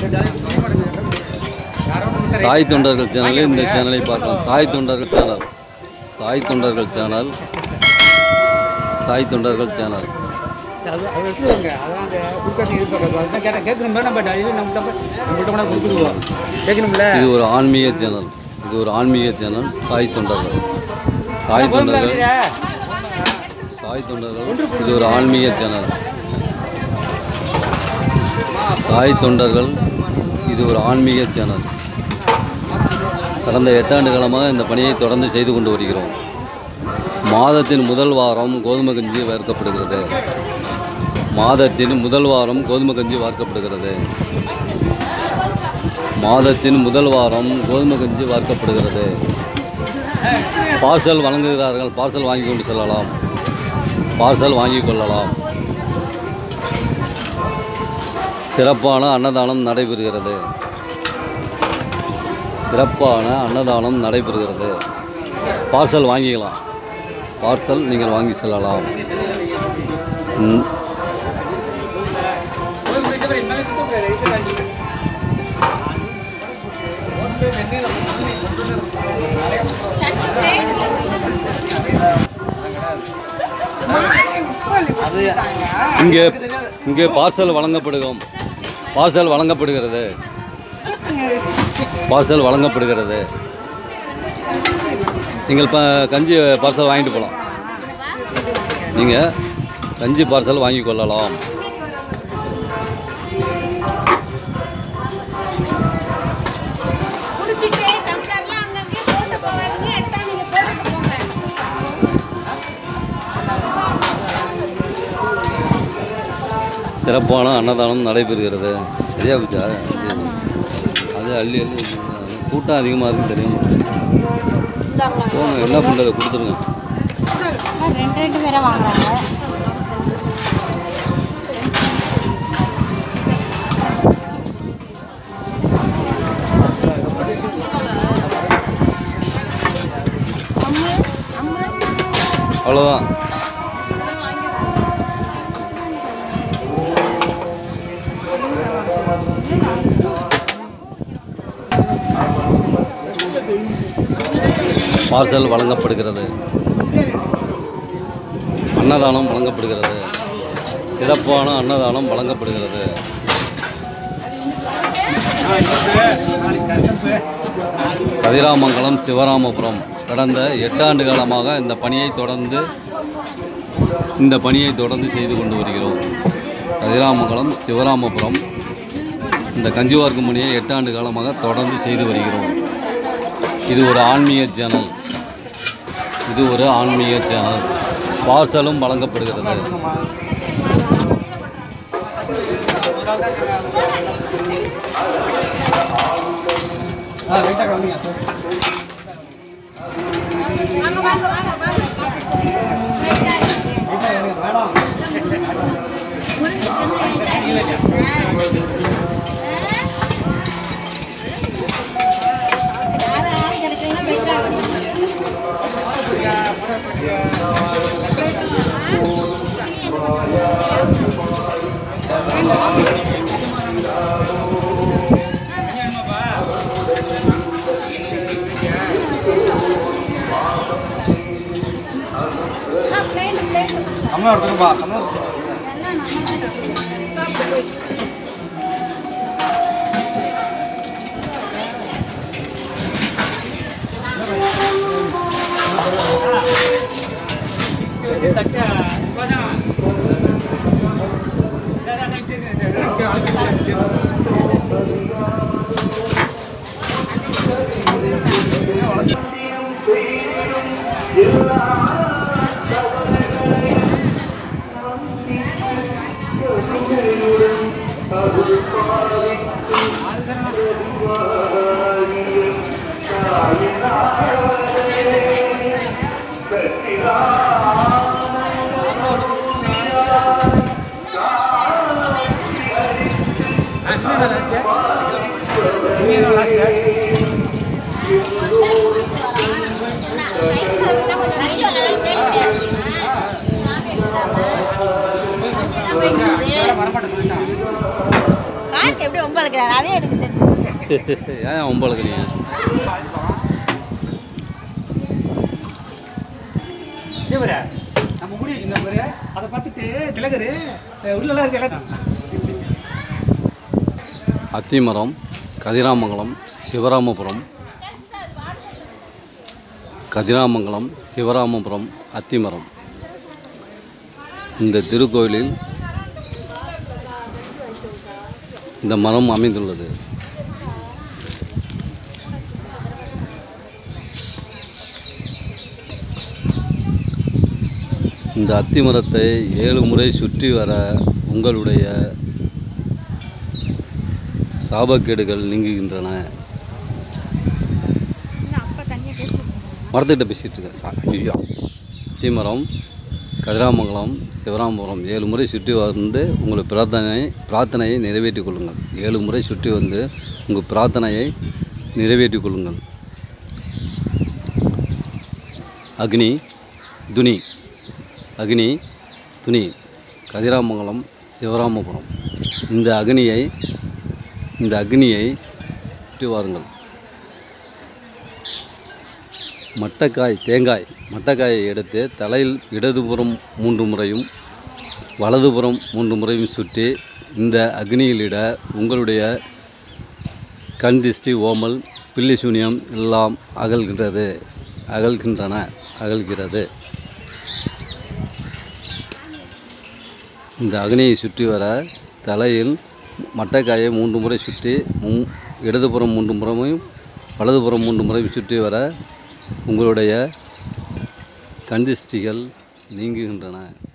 சாய் தொண்டர்கள் சேனலில் இந்த சேனலை பார்க்கலாம் சாய் தொண்டர்கள் சேனல் சாய் தொண்டர்கள் சேனல் சாய் தொண்டர்கள் சேனல் அது அது வச்சுருவாங்க அதான் அந்த கொடுக்கறது இது பண்ணுறது அதுதான் கேட்டேன் கேட்கணும்ல நம்ம டெய்லி நம்மகிட்ட நம்மகிட்ட கூட கொடுத்துருவோம் கேட்கணும்ல இது ஒரு ஆன்மீக சேனல் இது ஒரு ஆன்மீக சேனல் சாய் தொண்டர்கள் சாய் தொண்டர்கள் சாய் தொண்டர்கள் இது ஒரு ஆன்மீக சேனல் சாய் தொண்டர்கள் இது ஒரு ஆன்மீக சேனல் கடந்த எட்டாண்டு காலமாக இந்த பணியை தொடர்ந்து செய்து கொண்டு வருகிறோம் மாதத்தின் முதல் வாரம் கோதுமை கஞ்சி வார்க்கப்படுகிறது மாதத்தின் முதல் வாரம் கோதுமை கஞ்சி வார்க்கப்படுகிறது மாதத்தின் முதல் வாரம் கோதுமை கஞ்சி வார்க்கப்படுகிறது பார்சல் வழங்குகிறார்கள் பார்சல் வாங்கி கொண்டு செல்லலாம் பார்சல் வாங்கி கொள்ளலாம் சிறப்பான அன்னதானம் நடைபெறுகிறது சிறப்பான அன்னதானம் நடைபெறுகிறது பார்சல் வாங்கிக்கலாம் பார்சல் நீங்கள் வாங்கி செல்லலாம் ம். இங்கே இங்கே பார்சல் வழங்கப்படுகிறோம் பார்சல் வழங்கப்படுகிறது பார்சல் வழங்கப்படுகிறது நீங்கள் இப்போ கஞ்சி பார்சல் வாங்கிட்டு போகலாம் நீங்கள் கஞ்சி பார்சல் வாங்கி கொள்ளலாம் குடிச்சிட்டு டம்ளர்லாம் அங்கங்கே போட்டு போகாதீங்க எடுத்தா நீங்க போட்டுட்டு போங்க சிறப்பான அன்னதானம் நடைபெறுகிறது சரியா போச்சா அது அள்ளி அள்ளி வச்சிருந்தாங்க. கூட்டம் அதிகமாக இருக்குன்னு தெரியும் போங்க என்ன பண்ணுறது கொடுத்துருங்க ரெண்டு ரெண்டு பேரை வாங்குறாங்க அவ்வளோதான் பார்சல் வழங்கப்படுகிறது அன்னதானம் வழங்கப்படுகிறது சிறப்பான அன்னதானம் வழங்கப்படுகிறது கதிராமங்கலம் சிவராமபுரம் கடந்த எட்டாண்டு காலமாக இந்த பணியை தொடர்ந்து இந்த பணியை தொடர்ந்து செய்து கொண்டு வருகிறோம் கதிராமங்கலம் சிவராமபுரம் இந்த கஞ்சி வார்க்கும் பணியை எட்டாண்டு காலமாக தொடர்ந்து செய்து வருகிறோம் இது ஒரு ஆன்மீக சேனல் இது ஒரு ஆன்மீக சேனல் பார்சலும் வழங்கப்படுகிறது வாங்க வாங்க வாங்க வாங்க அம்மா எடுத்துருப்பா அம்மா கார் பார்க்க எப்படி ரொம்ப அழுக்கிறாரு அதே எனக்கு தெரியும் ஏன் ஒம்பளுக்குறீங்க இவரே நம்ம முடி வச்சுருந்த பாரு அதை பார்த்துட்டு திலகரு அஹ் உள்ளலாம் இருக்க எல்லாம் அத்திமரம் கதிராமங்கலம் சிவராமபுரம் கதிராமங்கலம் சிவராமபுரம் அத்திமரம் இந்த திருக்கோயிலில் இந்த மரம் அமைந்துள்ளது இந்த அத்திமரத்தை ஏழு முறை சுற்றி வர உங்களுடைய சாபக்கேடுகள் நீங்குகின்றன அப்பா தனியாக பேசிட்டு மரத்துக்கிட்ட பேசிகிட்டு இருக்கேன் சா ஐயா அத்திமரம் கதிராமங்கலம் சிவராமபுரம் ஏழு முறை சுற்றி வந்து உங்கள் பிரார்த்தனை பிரார்த்தனையை நிறைவேற்றிக் கொள்ளுங்கள் ஏழு முறை சுற்றி வந்து உங்கள் பிரார்த்தனையை நிறைவேற்றிக் கொள்ளுங்கள் அக்னி துனி அக்னி துனி கதிராமங்கலம் சிவராமபுரம் இந்த அக்னியை இந்த அக்னியை சுற்றி வாருங்கள் மட்டைக்காய் தேங்காய் மட்டைக்காயை எடுத்து தலையில் இடதுபுறம் மூன்று முறையும் வலதுபுறம் மூன்று முறையும் சுற்றி இந்த அக்னியிலிட உங்களுடைய கண் திஷ்டி ஓமல் பில்லி சூனியம் எல்லாம் அகல்கின்றது அகல்கின்றன அகல்கிறது இந்த அக்னியை சுற்றி வர தலையில் மட்டைக்காயை மூன்று முறை சுற்றி முன் இடதுபுறம் மூன்று முறையும் வலதுபுறம் மூன்று முறையும் சுற்றி வர உங்களுடைய கண் திஷ்டிகள் நீங்குகின்றன